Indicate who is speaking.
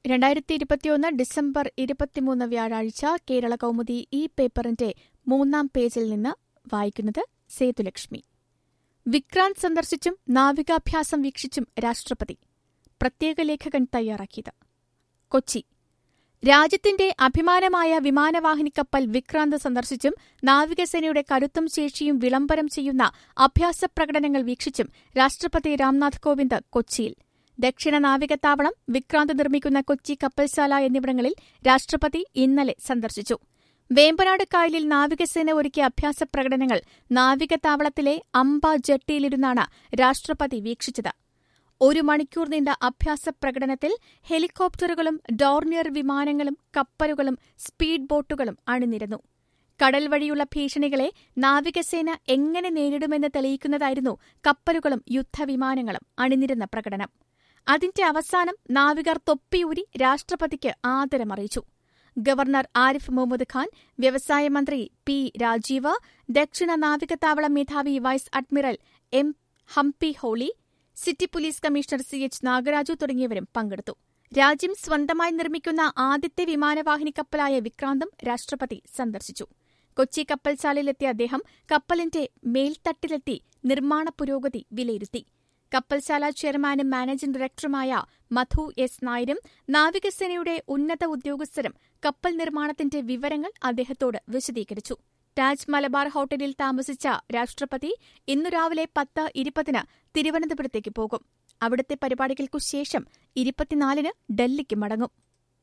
Speaker 1: രണ്ടായിരത്തി ഇരുപത്തിയൊന്ന് ഡിസംബർ ഇരുപത്തിമൂന്ന് വ്യാഴാഴ്ച കേരള കൗമുദി ഈ പേപ്പറിന്റെ മൂന്നാം പേജിൽ നിന്ന് വായിക്കുന്നത് സേതുലക്ഷ്മി വിക്രാന്ത് സന്ദർശിച്ചും നാവികാഭ്യാസം വീക്ഷിച്ചും രാഷ്ട്രപതി പ്രത്യേക ലേഖകൻ തയ്യാറാക്കിയത് കൊച്ചി രാജ്യത്തിന്റെ അഭിമാനമായ വിമാനവാഹിനി കപ്പൽ വിക്രാന്ത് സന്ദർശിച്ചും നാവികസേനയുടെ കരുത്തും ശേഷിയും വിളംബരം ചെയ്യുന്ന അഭ്യാസ പ്രകടനങ്ങൾ വീക്ഷിച്ചും രാഷ്ട്രപതി രാംനാഥ് കോവിന്ദ് കൊച്ചിയിൽ ദക്ഷിണ നാവികത്താവളം വിക്രാന്ത് നിർമ്മിക്കുന്ന കൊച്ചി കപ്പൽശാല എന്നിവിടങ്ങളിൽ രാഷ്ട്രപതി ഇന്നലെ സന്ദർശിച്ചു വേമ്പനാട് കായലിൽ നാവികസേന ഒരുക്കിയ അഭ്യാസ പ്രകടനങ്ങൾ നാവികത്താവളത്തിലെ അമ്പ ജട്ടിയിലിരുന്നാണ് രാഷ്ട്രപതി വീക്ഷിച്ചത് ഒരു മണിക്കൂർ നീണ്ട അഭ്യാസ പ്രകടനത്തിൽ ഹെലികോപ്റ്ററുകളും ഡോർണിയർ വിമാനങ്ങളും കപ്പലുകളും സ്പീഡ് ബോട്ടുകളും അണിനിരന്നു കടൽ വഴിയുള്ള ഭീഷണികളെ നാവികസേന എങ്ങനെ നേരിടുമെന്ന് തെളിയിക്കുന്നതായിരുന്നു കപ്പലുകളും യുദ്ധവിമാനങ്ങളും അണിനിരുന്ന പ്രകടനം അതിന്റെ അവസാനം നാവികർ തൊപ്പിയൂരി രാഷ്ട്രപതിക്ക് ആദരമറിയിച്ചു ഗവർണർ ആരിഫ് മുഹമ്മദ് ഖാൻ വ്യവസായ മന്ത്രി പി രാജീവ് ദക്ഷിണ നാവികത്താവളം മേധാവി vice admiral M Hampiholi city police commissioner C H Nagaraju തുടങ്ങിയവരും പങ്കെടുത്തു രാജ്യം സ്വന്തമായി നിർമ്മിക്കുന്ന ആദ്യത്തെ വിമാനവാഹിനി കപ്പലായ വിക്രാന്തും രാഷ്ട്രപതി സന്ദർശിച്ചു കൊച്ചി കപ്പൽശാലയിലെത്തിയ അദ്ദേഹം കപ്പലിന്റെ മേൽത്തട്ടിലെത്തി നിർമ്മാണ പുരോഗതി വിലയിരുത്തി കപ്പൽശാല ചെയർമാനും മാനേജിംഗ് ഡയറക്ടറുമായ മധു എസ് നായരും നാവികസേനയുടെ ഉന്നത ഉദ്യോഗസ്ഥരും കപ്പൽ നിർമ്മാണത്തിന്റെ വിവരങ്ങൾ അദ്ദേഹത്തോട് വിശദീകരിച്ചു താജ് മലബാർ ഹോട്ടലിൽ താമസിച്ച രാഷ്ട്രപതി ഇന്നു രാവിലെ പത്ത് ഇരുപതിന് തിരുവനന്തപുരത്തേക്ക് പോകും അവിടുത്തെ പരിപാടികൾക്കു ശേഷം ഇരുപത്തിനാലിന് ഡൽഹിക്ക് മടങ്ങും